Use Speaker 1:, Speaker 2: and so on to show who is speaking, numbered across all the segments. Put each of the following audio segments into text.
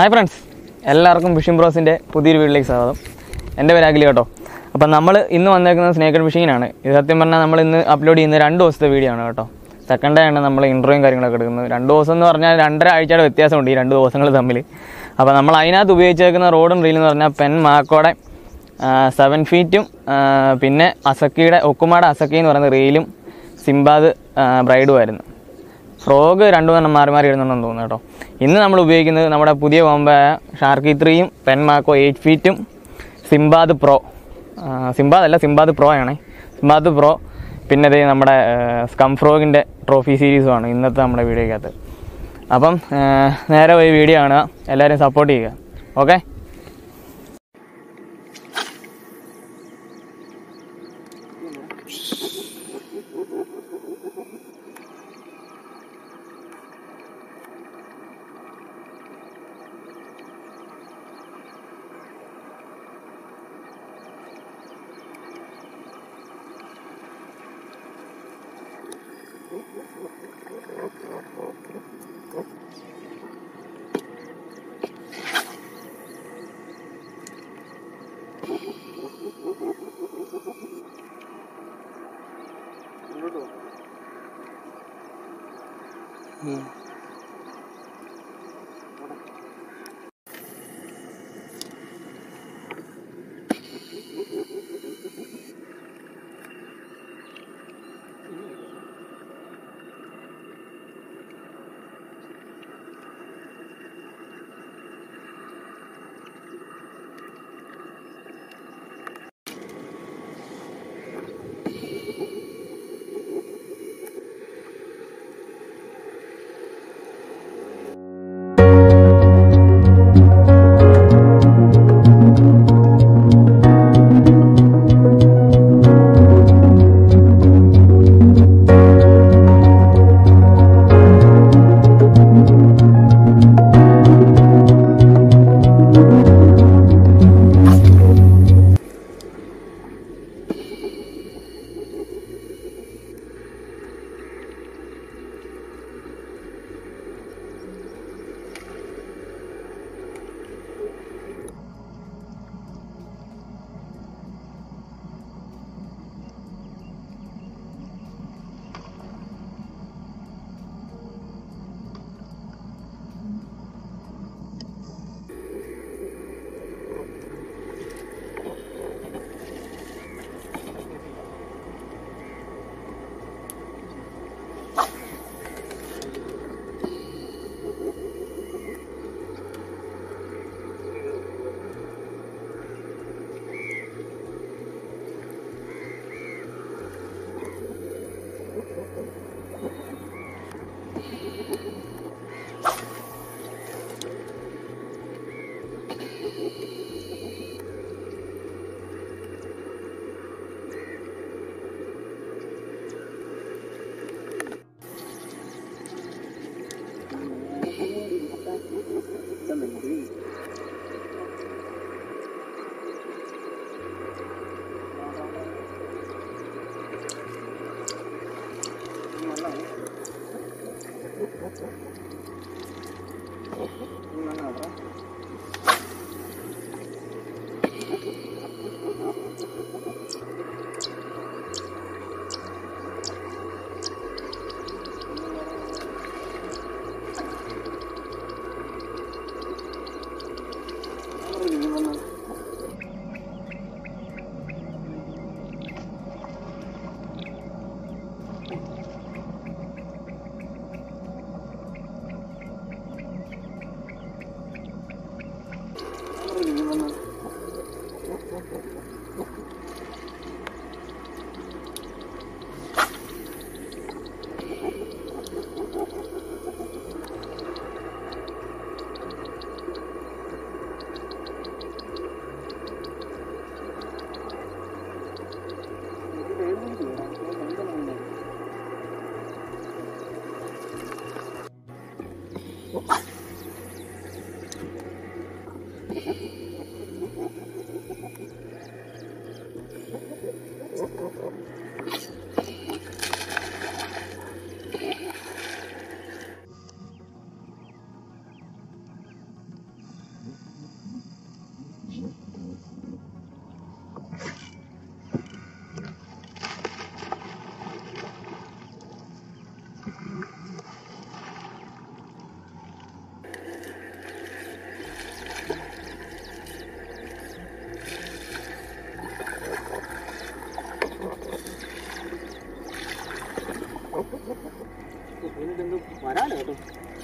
Speaker 1: hi friends എല്ലാവർക്കും fishing ബ്രോസിൻ്റെ പുതിയൊരു വീട്ടിലേക്ക് സ്വാഗതം എൻ്റെ പേര് അഖിൽ കേട്ടോ അപ്പം നമ്മൾ ഇന്ന് വന്നേക്കുന്നത് സ്നേക്കഡ് ഫിഷിങ്ങിനാണ് ഇത് സത്യം പറഞ്ഞാൽ നമ്മൾ ഇന്ന് അപ്ലോഡ് ചെയ്യുന്ന രണ്ട് ദിവസത്തെ വീഡിയോ ആണ് കേട്ടോ സെക്കൻഡ് ഡേ ആണ് നമ്മൾ ഇൻ്റർവ്യൂയും കാര്യങ്ങളൊക്കെ എടുക്കുന്നത് രണ്ട് ദിവസം എന്ന് പറഞ്ഞാൽ രണ്ടര ആഴ്ചയുടെ വ്യത്യാസമുണ്ട് ഈ രണ്ട് ദിവസങ്ങൾ തമ്മിൽ അപ്പോൾ നമ്മൾ അതിനകത്ത് ഉപയോഗിച്ചേക്കുന്ന റോഡും റീലും എന്ന് പറഞ്ഞാൽ പെൻ മാക്കോടെ സെവൻ ഫീറ്റും പിന്നെ അസക്കിയുടെ ഒക്കുമാടെ അസക്കി എന്ന് പറയുന്ന റീലും സിംബാദ് ബ്രൈഡുമായിരുന്നു ഫ്രോഗ് രണ്ടു എണ്ണം മാറി മാറി ഇടുന്നുണ്ടെന്ന് തോന്നുന്നു കേട്ടോ ഇന്ന് നമ്മൾ ഉപയോഗിക്കുന്നത് നമ്മുടെ പുതിയ കോമ്പായ ഷാർക്കി ത്രീയും പെൻമാക്കോ എയ്റ്റ് ഫീറ്റും സിംബാദ് പ്രോ സിംബാദ് അല്ല സിംബാദ് പ്രോ ആണേ സിംബാദ് പ്രോ പിന്നെ ഇത് നമ്മുടെ സ്കം ഫ്രോഗിൻ്റെ ട്രോഫി സീരീസുമാണ് ഇന്നത്തെ നമ്മുടെ വീഡിയോക്കകത്ത് അപ്പം ആ, നേരെ പോയി വീഡിയോ കാണുക എല്ലാവരും സപ്പോർട്ട് ചെയ്യുക ഓക്കെ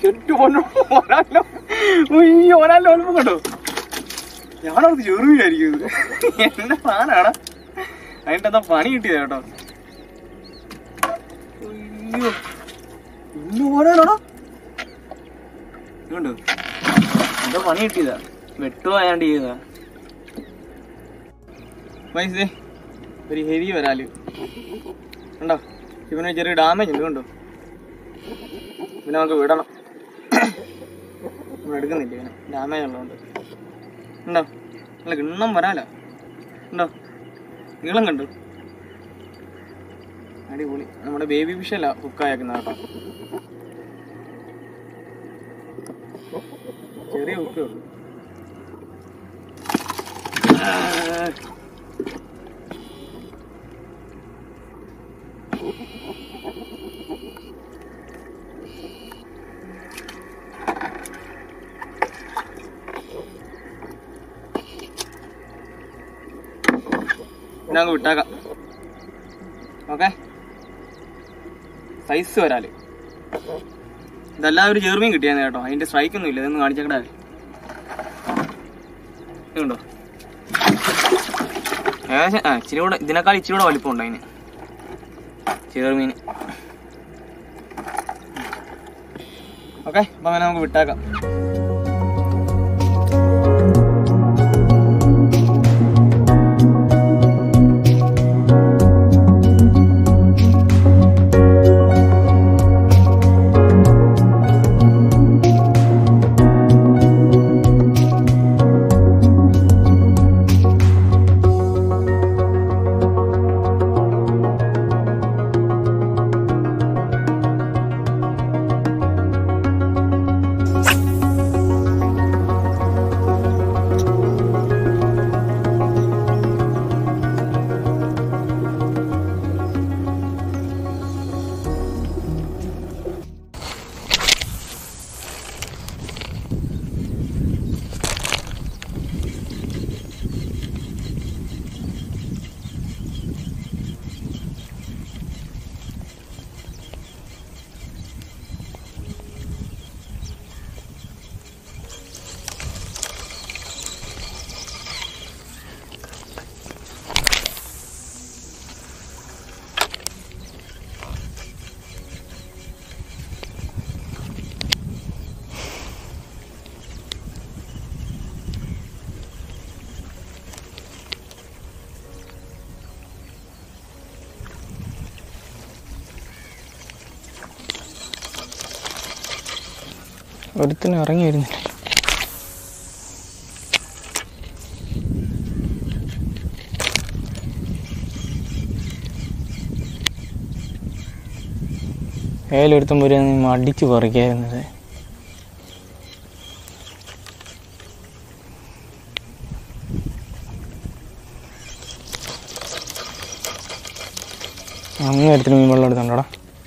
Speaker 1: എന്റെ പൊന്നോ ഒരാളോ ഉയ്യോ ഒരാളുടെ വലുപ്പം കണ്ടോ ഞാനത് ചെറുതായിരിക്കും ഇത് എന്റെ സാധനമാണ് അതിന്റെ എന്താ പണി കിട്ടിയതാ കേട്ടോ അയ്യോ ഇന്നു പോരാണോടാ കണ്ടോ എന്താ പണി കിട്ടിയതാ വെട്ടുവായാണ്ട് ചെയ്തതാ പൈസേ ഒരു ഹെവി വരാല് കണ്ടോ ഇവന് ചെറിയ ഡാമേജ് ഉണ്ട് കണ്ടോ പിന്നെ നമുക്ക് വിടണം നമ്മൾ എടുക്കുന്നില്ല ഇവനെ ഡാമേജ് ഉള്ളതുകൊണ്ട് ഉണ്ടോ നല്ല കിണ്ണം വരാല ഉണ്ടോ നീളം കണ്ടു അടിപൊളി നമ്മുടെ ബേബി ഫിഷല്ല ഹുക്കായേക്കുന്ന കേട്ടോ ചെറിയ ഹുക്കേ ഉള്ളൂ പിന്നെ അങ്ങ് വിട്ടാക്കാം ഓക്കെ സൈസ് വരാല് ഇതല്ലാതെ ഒരു ചെറുമീൻ കിട്ടിയാന്ന് കേട്ടോ അതിന്റെ സ്ട്രൈക്ക് ഒന്നും ഇല്ല ഇതൊന്ന് കാണിച്ചേക്കടാ ഇതുണ്ടോ ഏകദേശം ആ ഇച്ചിരി കൂടെ ഇതിനേക്കാൾ ഇച്ചിരി കൂടെ വലിപ്പം ഉണ്ടോ അതിന് ചെറുമീൻ ഓക്കെ അപ്പൊ അങ്ങനെ നമുക്ക് വിട്ടാക്കാം ഒരുത്തിന് ഇറങ്ങി വരുന്നില്ല ഏലൊരുത്തം ഒരു അടിച്ചു പറിക്കായിരുന്നത് അങ്ങ് ഒരുത്തിന് മീൻ വെള്ളം എടുത്തുണ്ടോടാ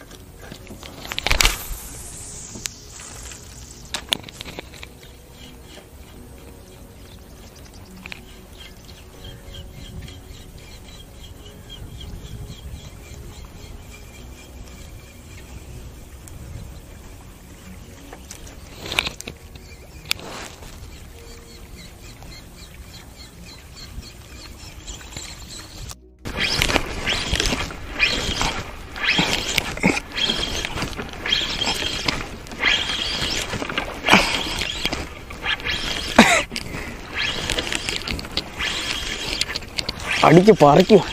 Speaker 1: അടിക്ക് പറിക്കും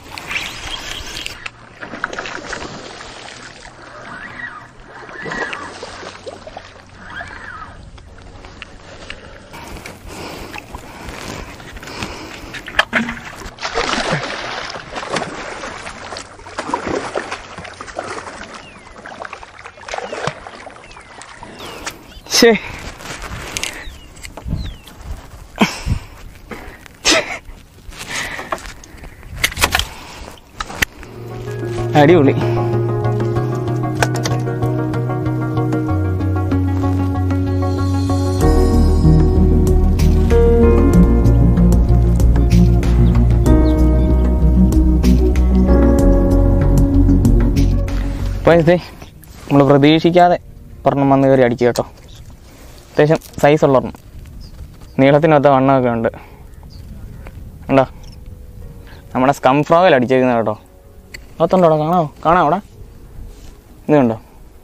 Speaker 1: ശേ അടിപൊളി അപ്പോൾ ഇതേ നമ്മൾ പ്രതീക്ഷിക്കാതെ ഒരെണ്ണം വന്ന് കയറി അടിക്കുക കേട്ടോ അത്യാവശ്യം സൈസുള്ള ഒരെണ്ണം നീളത്തിനൊത്ത വണ്ണമൊക്കെ ഉണ്ട് ഉണ്ടോ നമ്മുടെ സ്കം ഫ്രോഗിൽ അടിച്ചേക്കുന്നത് കേട്ടോ അകത്തുണ്ടോ അവിടെ കാണാമോ കാണാം അവിടെ ഇത് കണ്ടോ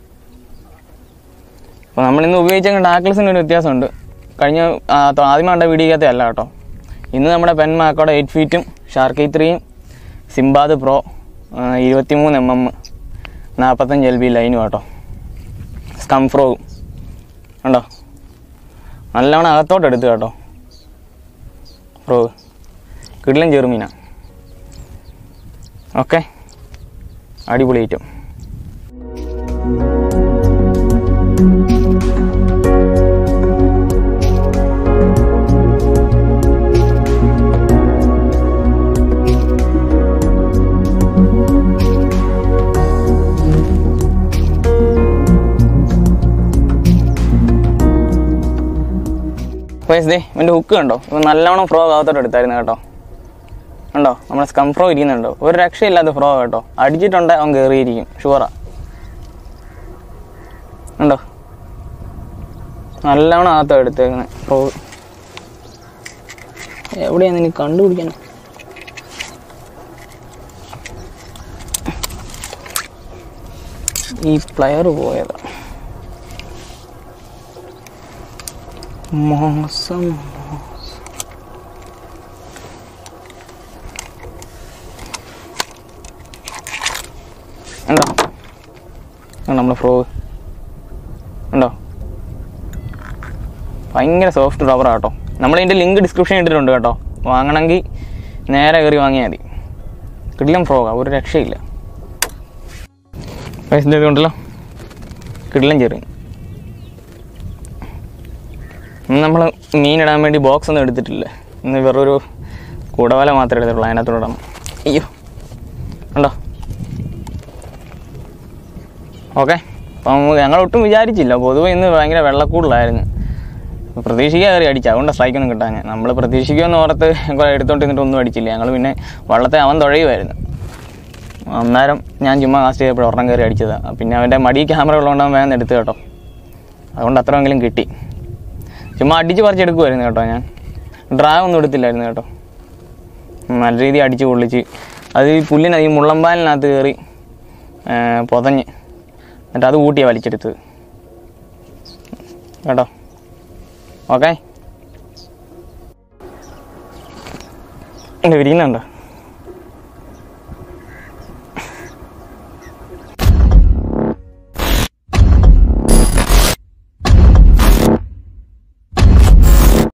Speaker 1: അപ്പോൾ നമ്മളിന്ന് ഉപയോഗിച്ച ടാക്കിൾസിന് ഒരു വ്യത്യാസമുണ്ട് കഴിഞ്ഞ ആ, ത- ആദ്യം കണ്ട വീഡിയോക്കകത്തെ അല്ല കേട്ടോ ഇന്ന് നമ്മുടെ പെൻ മാക്കോടെ എയ്റ്റ് ഫീറ്റും ഷാർക്ക് ത്രീയും സിംബാദ് പ്രോ ഇരുപത്തി മൂന്ന് എം എം നാൽപ്പത്തഞ്ച് എൽ ബി ലൈനും കേട്ടോ സ്കം ഫ്രോഗും കണ്ടോ നല്ലവണ്ണം അകത്തോട്ട് എടുത്ത് കേട്ടോ ഫ്രോഗ് കിടിലൻ ചെറുമീന ഓക്കെ അടിപൊളി ഐറ്റം ദേ എൻ്റെ ഹുക്ക് കണ്ടോ ഇപ്പം നല്ലവണ്ണം ഫ്രോ അകത്തോട്ട് എടുത്തായിരുന്നു കേട്ടോ ഉണ്ടോ നമ്മുടെ സ്കം ഫ്രോ ഇരിക്കുന്നുണ്ടോ ഒരു രക്ഷയില്ലാത്ത ഫ്രോ കേട്ടോ അടിച്ചിട്ടുണ്ട് അവൻ കയറിയിരിക്കും ഷുവറാ ഉണ്ടോ നല്ലവണ്ണം അകത്തോ എടുത്തേക്കുന്നത് ഫ്രോ എവിടെയാണ് എനിക്ക് കണ്ടുപിടിക്കാൻ ഈ പ്ലെയർ പോയതാ മോശം ഉണ്ടോ നമ്മൾ ഫ്രോഗ് ഉണ്ടോ ഭയങ്കര സോഫ്റ്റ് റബ്ബറാണ് കേട്ടോ നമ്മളിതിൻ്റെ ലിങ്ക് ഡിസ്ക്രിപ്ഷൻ ഇട്ടിട്ടുണ്ട് കേട്ടോ വാങ്ങണമെങ്കിൽ നേരെ കയറി വാങ്ങിയാൽ മതി കിടിലം ഫ്രോഗാണ് ഒരു രക്ഷയില്ല പൈസ ഉണ്ടല്ലോ കിടിലം ചെറിയ ഇന്ന് നമ്മൾ മീനിടാൻ വേണ്ടി ബോക്സ് ഒന്നും എടുത്തിട്ടില്ല ഇന്ന് വെറൊരു കൂടവല മാത്രമേ എടുത്തിട്ടുള്ളൂ അതിനകത്തോടെ ഇടണം അയ്യോ ഉണ്ടോ ഓക്കെ അപ്പം ഞങ്ങൾ ഒട്ടും വിചാരിച്ചില്ല പൊതുവെ ഇന്ന് ഭയങ്കര വെള്ളക്കൂടുതലായിരുന്നു പ്രതീക്ഷിക്കാതെ കയറി അടിച്ചു അതുകൊണ്ട് സ്ട്രൈക്കൊന്നും കിട്ടാൻ നമ്മൾ പ്രതീക്ഷിക്കുമെന്ന് ഓർത്ത് കുറേ എടുത്തോണ്ട് നിന്നിട്ട് ഒന്നും അടിച്ചില്ല ഞങ്ങൾ പിന്നെ വള്ളത്തെ അവൻ തുഴയുമായിരുന്നു അന്നേരം ഞാൻ ചുമ്മാ കാസ്റ്റ് ചെയ്തപ്പോൾ ഒരെണ്ണം കയറി അടിച്ചതാണ് പിന്നെ അവൻ്റെ മടി ക്യാമറ ഉള്ളതുകൊണ്ട് അവൻ വേഗം എടുത്ത് കേട്ടോ അതുകൊണ്ട് അത്രയെങ്കിലും കിട്ടി ചുമ്മാ അടിച്ച് പറിച്ചെടുക്കുമായിരുന്നു കേട്ടോ ഞാൻ ഡ്രാ ഒന്നും എടുത്തില്ലായിരുന്നു കേട്ടോ നല്ല രീതിയിൽ അടിച്ച് പൊള്ളിച്ച് അത് ഈ പുല്ലിന് ഈ മുള്ളമ്പാലിനകത്ത് കയറി ആ, പൊതഞ്ഞ് എന്നിട്ട് അത് കൂട്ടിയാണ് വലിച്ചെടുത്തത് കേട്ടോ ഓക്കെ എൻ്റെ വിരിക്കുന്നുണ്ടോ